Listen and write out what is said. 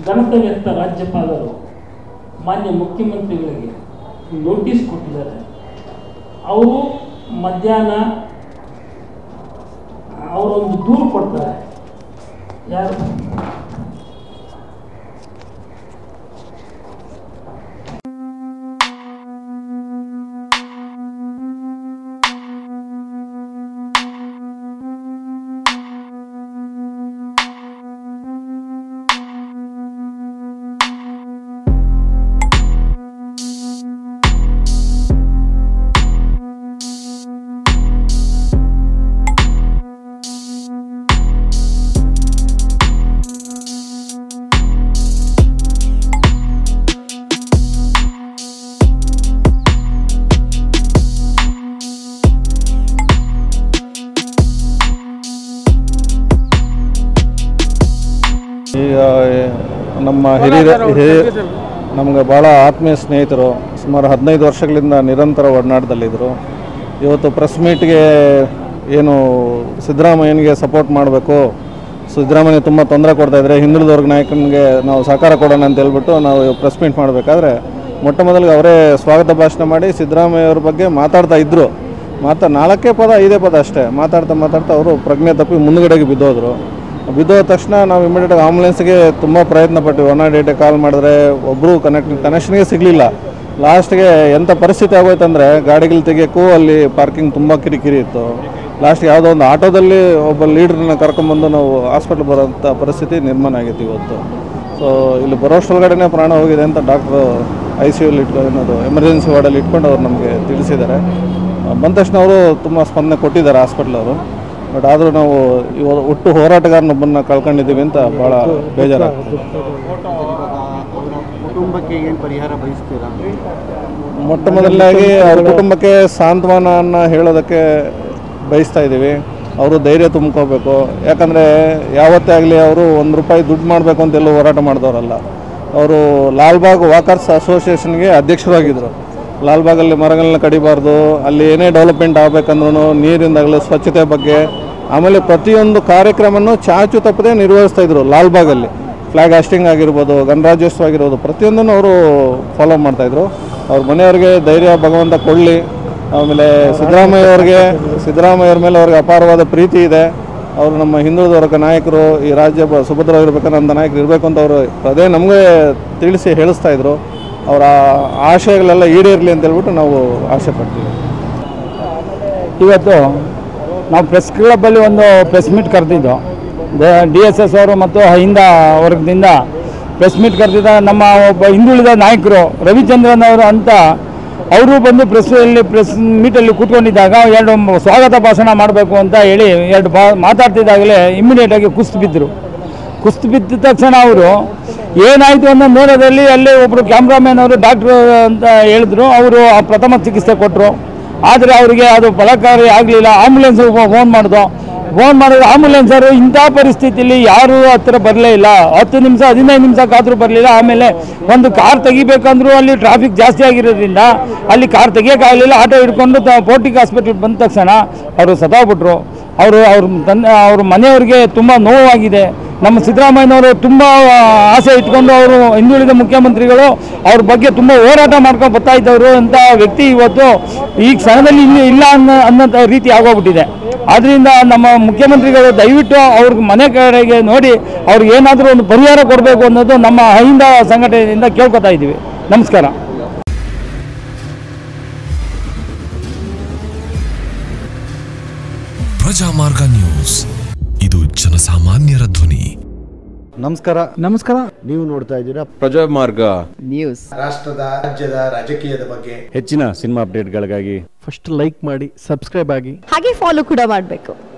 ಕರ್ತವ್ಯಸ್ಥ ರಾಜ್ಯಪಾಲರು ಮಾನ್ಯ ಮುಖ್ಯಮಂತ್ರಿಗಳಿಗೆ ನೋಟಿಸ್ ಕೊಟ್ಟಿದ್ದಾರೆ ಅವರು ಮಧ್ಯಾಹ್ನ ಅವರೊಂದು ದೂರು ಕೊಡ್ತಾರೆ ಯಾರು ಈಗ ನಮ್ಮ ಹಿರಿಯ ಹಿರಿಯ ನಮಗೆ ಭಾಳ ಆತ್ಮೀಯ ಸ್ನೇಹಿತರು ಸುಮಾರು ಹದಿನೈದು ವರ್ಷಗಳಿಂದ ನಿರಂತರ ಒಡನಾಟದಲ್ಲಿದ್ದರು ಇವತ್ತು ಪ್ರೆಸ್ ಮೀಟ್ಗೆ ಏನು ಸಿದ್ದರಾಮಯ್ಯನಿಗೆ ಸಪೋರ್ಟ್ ಮಾಡಬೇಕು ಸಿದ್ದರಾಮಯ್ಯ ತುಂಬ ತೊಂದರೆ ಕೊಡ್ತಾಯಿದ್ರೆ ಹಿಂದುಳಿದವ್ರಿಗೆ ನಾಯಕನಿಗೆ ನಾವು ಸಹಕಾರ ಕೊಡೋಣ ಅಂತ ಹೇಳ್ಬಿಟ್ಟು ನಾವು ಪ್ರೆಸ್ ಮೀಟ್ ಮಾಡಬೇಕಾದ್ರೆ ಮೊಟ್ಟ ಮೊದಲಿಗೆ ಅವರೇ ಸ್ವಾಗತ ಭಾಷಣ ಮಾಡಿ ಸಿದ್ದರಾಮಯ್ಯ ಅವ್ರ ಬಗ್ಗೆ ಮಾತಾಡ್ತಾ ಇದ್ದರು ಮಾತಾ ನಾಲ್ಕೇ ಪದ ಐದೇ ಪದ ಅಷ್ಟೇ ಮಾತಾಡ್ತಾ ಮಾತಾಡ್ತಾ ಅವರು ಪ್ರಜ್ಞೆ ತಪ್ಪಿ ಮುಂದುಗಡೆಗೆ ಬಿದ್ದೋದ್ರು ಬಿದ್ದೋದ ತಕ್ಷಣ ನಾವು ಇಮಿಡಿಯೇಟಾಗಿ ಆಂಬುಲೆನ್ಸ್ಗೆ ತುಂಬ ಪ್ರಯತ್ನ ಪಟ್ವಿ ಒನ್ ನಾಟ್ ಏಯ್ಟಿಗೆ ಕಾಲ್ ಮಾಡಿದ್ರೆ ಒಬ್ಬರು ಕನೆಕ್ಟ್ ಕನೆಕ್ಷನ್ಗೆ ಸಿಗಲಿಲ್ಲ ಲಾಸ್ಟ್ಗೆ ಎಂಥ ಪರಿಸ್ಥಿತಿ ಆಗೋಯ್ತಂದರೆ ಗಾಡಿಗಳು ತೆಗಿಯೋಕ್ಕೂ ಅಲ್ಲಿ ಪಾರ್ಕಿಂಗ್ ತುಂಬ ಕಿರಿಕಿರಿ ಇತ್ತು ಲಾಸ್ಟ್ಗೆ ಯಾವುದೋ ಒಂದು ಆಟೋದಲ್ಲಿ ಒಬ್ಬ ಲೀಡ್ರನ್ನ ಕರ್ಕೊಂಬಂದು ನಾವು ಹಾಸ್ಪಿಟ್ಲ್ ಬರೋಂಥ ಪರಿಸ್ಥಿತಿ ನಿರ್ಮಾಣ ಆಗೈತೆ ಇವತ್ತು ಸೊ ಇಲ್ಲಿ ಬರೋಷ್ಟೊಳಗಡೆನೇ ಪ್ರಾಣ ಹೋಗಿದೆ ಅಂತ ಡಾಕ್ಟ್ರು ಐ ಸಿ ಯುಲಿ ಇಟ್ಕೊಂಡು ಏನದು ಎಮರ್ಜೆನ್ಸಿ ವಾರ್ಡಲ್ಲಿ ಇಟ್ಕೊಂಡು ಅವ್ರು ನಮಗೆ ತಿಳಿಸಿದ್ದಾರೆ ಆ, ಬಂದ ತಕ್ಷಣ ಅವರು ತುಂಬ ಸ್ಪಂದನೆ ಕೊಟ್ಟಿದ್ದಾರೆ ಹಾಸ್ಪಿಟ್ಲವರು ಬಟ್ ಆದರೂ ನಾವು ಇವಾಗ ಒಟ್ಟು ಹೋರಾಟಗಾರನೊಬ್ಬನ್ನ ಕಳ್ಕೊಂಡಿದ್ದೀವಿ ಅಂತ ಭಾಳ ಬೇಜಾರಾಗ್ತದೆ ಅವರ ಕುಟುಂಬಕ್ಕೆ ಏನು ಪರಿಹಾರ ಬಯಸ್ತೀರಾ ಮೊಟ್ಟ ಮೊದಲನಾಗಿ ಅವ್ರ ಕುಟುಂಬಕ್ಕೆ ಸಾಂತ್ವನನ ಹೇಳೋದಕ್ಕೆ ಬಯಸ್ತಾ ಇದ್ದೀವಿ ಅವರು ಧೈರ್ಯ ತುಂಬ್ಕೋಬೇಕು ಯಾಕಂದರೆ ಯಾವತ್ತೇ ಆಗಲಿ ಅವರು ಒಂದು ರೂಪಾಯಿ ದುಡ್ಡು ಮಾಡಬೇಕು ಅಂತ ಎಲ್ಲೂ ಹೋರಾಟ ಮಾಡಿದವರಲ್ಲ ಅವರು ಲಾಲ್ಬಾಗ್ ವಾಕರ್ಸ್ ಅಸೋಸಿಯೇಷನ್ಗೆ ಅಧ್ಯಕ್ಷರಾಗಿದ್ದರು ಲಾಲ್ಬಾಗಲ್ಲಿ ಮರಗಳನ್ನ ಕಡಿಬಾರ್ದು ಅಲ್ಲಿ ಏನೇ ಡೆವಲಪ್ಮೆಂಟ್ ಆಗಬೇಕಂದ್ರೂ ನೀರಿಂದಾಗಲಿ ಸ್ವಚ್ಛತೆ ಬಗ್ಗೆ ಆಮೇಲೆ ಪ್ರತಿಯೊಂದು ಕಾರ್ಯಕ್ರಮನೂ ಚಾಚು ತಪ್ಪದೆ ನಿರ್ವಹಿಸ್ತಾ ಇದ್ರು ಲಾಲ್ಬಾಗಲ್ಲಿ ಫ್ಲಾಗ್ ಹಾಸ್ಟಿಂಗ್ ಆಗಿರ್ಬೋದು ಗಣರಾಜ್ಯೋತ್ಸವ ಆಗಿರ್ಬೋದು ಪ್ರತಿಯೊಂದನ್ನು ಅವರು ಫಾಲೋ ಮಾಡ್ತಾಯಿದ್ರು ಅವ್ರ ಮನೆಯವ್ರಿಗೆ ಧೈರ್ಯ ಭಗವಂತ ಕೊಡಲಿ ಆಮೇಲೆ ಸಿದ್ದರಾಮಯ್ಯ ಅವ್ರಿಗೆ ಸಿದ್ದರಾಮಯ್ಯ ಅವ್ರ ಮೇಲೆ ಅವ್ರಿಗೆ ಅಪಾರವಾದ ಪ್ರೀತಿ ಇದೆ ಅವರು ನಮ್ಮ ಹಿಂದುಳಿದ ವರ್ಗ ನಾಯಕರು ಈ ರಾಜ್ಯ ಬ- ಸುಭದ್ರವಾಗಿರ್ಬೇಕಂತ ನಾಯಕರು ಇರಬೇಕು ಅಂತ ಅವರು ಅದೇ ನಮಗೆ ತಿಳಿಸಿ ಹೇಳಿಸ್ತಾ ಇದ್ರು ಅವರ ಆಶಯಗಳೆಲ್ಲ ಈಡೇರಲಿ ಅಂತ ಹೇಳ್ಬಿಟ್ಟು ನಾವು ಆಸೆ ಪಡ್ತೀವಿ ಇವತ್ತು ನಾವು ಪ್ರೆಸ್ ಕ್ಲಬ್ಬಲ್ಲಿ ಒಂದು ಪ್ರೆಸ್ ಮೀಟ್ ಕರೆದಿದ್ದು ಡಿ ಎಸ್ ಎಸ್ ಅವರು ಮತ್ತು ಹಿಂದ ವರ್ಗದಿಂದ ಪ್ರೆಸ್ ಮೀಟ್ ಕರೆದಿದ್ದ ನಮ್ಮ ಒಬ್ಬ ಹಿಂದುಳಿದ ನಾಯಕರು ರವಿಚಂದ್ರನ್ ಅವರು ಅಂತ ಅವರು ಬಂದು ಪ್ರೆಸ್ಸಲ್ಲಿ ಪ್ರೆಸ್ ಮೀಟಲ್ಲಿ ಕೂತ್ಕೊಂಡಿದ್ದಾಗ ಎರಡು ಮ- ಸ್ವಾಗತ ಭಾಷಣ ಮಾಡಬೇಕು ಅಂತ ಹೇಳಿ ಎರಡು ಬಾ ಮಾತಾಡ್ತಿದ್ದಾಗಲೇ ಇಮ್ಮಿಡಿಯೇಟಾಗಿ ಕುಸ್ತು ಬಿದ್ದರು ಕುಸ್ತು ಬಿದ್ದ ತಕ್ಷಣ ಅವರು ಏನಾಯಿತು ಅನ್ನೋ ನೋಡೋದಲ್ಲಿ ಅಲ್ಲೇ ಒಬ್ಬರು ಕ್ಯಾಮ್ರಾಮನ್ ಅವರು ಡಾಕ್ಟ್ರು ಅಂತ ಹೇಳಿದ್ರು ಅವರು ಆ ಪ್ರಥಮ ಚಿಕಿತ್ಸೆ ಕೊಟ್ಟರು ಆದರೆ ಅವರಿಗೆ ಅದು ಫಲಕಾರಿ ಆಗಲಿಲ್ಲ ಆಂಬುಲೆನ್ಸ್ ಫೋನ್ ಮಾಡಿದ್ರು ಫೋನ್ ಮಾಡಿದ್ರೆ ಆಂಬುಲೆನ್ಸರು ಇಂಥ ಪರಿಸ್ಥಿತಿಯಲ್ಲಿ ಯಾರೂ ಹತ್ತಿರ ಬರಲೇ ಇಲ್ಲ ಹತ್ತು ನಿಮಿಷ ಹದಿನೈದು ನಿಮಿಷ ಕಾದರೂ ಬರಲಿಲ್ಲ ಆಮೇಲೆ ಒಂದು ಕಾರ್ ತೆಗಿಬೇಕಂದ್ರೂ ಅಲ್ಲಿ ಟ್ರಾಫಿಕ್ ಜಾಸ್ತಿ ಆಗಿರೋದ್ರಿಂದ ಅಲ್ಲಿ ಕಾರ್ ತೆಗಿಯೋಕ್ಕಾಗಲಿಲ್ಲ ಆಟೋ ಹಿಡ್ಕೊಂಡು ತ ಪೋರ್ಟಿಕ್ ಹಾಸ್ಪಿಟ್ಲ್ ಬಂದ ತಕ್ಷಣ ಅವರು ಸತಾಗ್ಬಿಟ್ರು ಅವರು ಅವ್ರ ತಂದೆ ಅವ್ರ ಮನೆಯವ್ರಿಗೆ ತುಂಬ ನೋವಾಗಿದೆ ನಮ್ಮ ಸಿದ್ದರಾಮಯ್ಯನವರು ತುಂಬ ಆಸೆ ಇಟ್ಕೊಂಡು ಅವರು ಹಿಂದುಳಿದ ಮುಖ್ಯಮಂತ್ರಿಗಳು ಅವ್ರ ಬಗ್ಗೆ ತುಂಬ ಹೋರಾಟ ಮಾಡ್ಕೊಂಡು ಬರ್ತಾ ಇದ್ದವರು ಅಂತ ವ್ಯಕ್ತಿ ಇವತ್ತು ಈ ಕ್ಷಣದಲ್ಲಿ ಇಲ್ಲಿ ಇಲ್ಲ ಅನ್ನೋ ಅನ್ನೋ ರೀತಿ ಆಗೋಗ್ಬಿಟ್ಟಿದೆ ಆದ್ದರಿಂದ ನಮ್ಮ ಮುಖ್ಯಮಂತ್ರಿಗಳು ದಯವಿಟ್ಟು ಅವ್ರಿಗೆ ಮನೆ ಕಡೆಗೆ ನೋಡಿ ಅವ್ರಿಗೆ ಏನಾದರೂ ಒಂದು ಪರಿಹಾರ ಕೊಡಬೇಕು ಅನ್ನೋದು ನಮ್ಮ ಅಹಿಂದ ಸಂಘಟನೆಯಿಂದ ಕೇಳ್ಕೊತಾ ಇದ್ದೀವಿ ನಮಸ್ಕಾರ ಪ್ರಜಾಮಾರ್ಗ ನ್ಯೂಸ್ ಇದು ಜನಸಾಮಾನ್ಯರ ಧ್ವನಿ ನಮಸ್ಕಾರ ನಮಸ್ಕಾರ ನೀವು ನೋಡ್ತಾ ಇದ್ದೀರಾ ಪ್ರಜಾಮಾರ್ಗ ರಾಷ್ಟ್ರದ ರಾಜ್ಯದ ರಾಜಕೀಯದ ಬಗ್ಗೆ ಹೆಚ್ಚಿನ ಸಿನಿಮಾ ಅಪ್ಡೇಟ್ಗಳಿಗಾಗಿ ಫಸ್ಟ್ ಲೈಕ್ ಮಾಡಿ ಸಬ್ಸ್ಕ್ರೈಬ್ ಆಗಿ ಹಾಗೆ ಫಾಲೋ ಕೂಡ ಮಾಡಬೇಕು